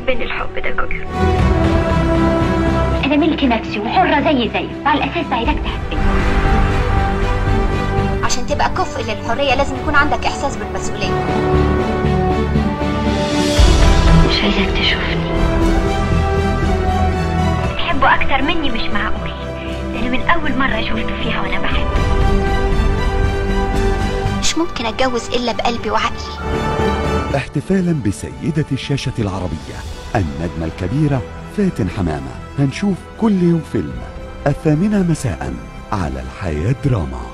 يحبني الحب ده كله انا ملك نفسي وحرة زي زيك وعلى الاساس ده عايزاك تحبني عشان تبقى كفء للحرية لازم يكون عندك إحساس بالمسؤولية مش عايزاك تشوفني تحبه اكتر مني مش معقول لان من اول مرة شفته فيها وانا بحبه مش ممكن أتجوز إلا بقلبي وعقلي احتفالا بسيدة الشاشة العربية النجمة الكبيرة فاتن حمامة هنشوف كل يوم فيلم الثامنة مساء على الحياة دراما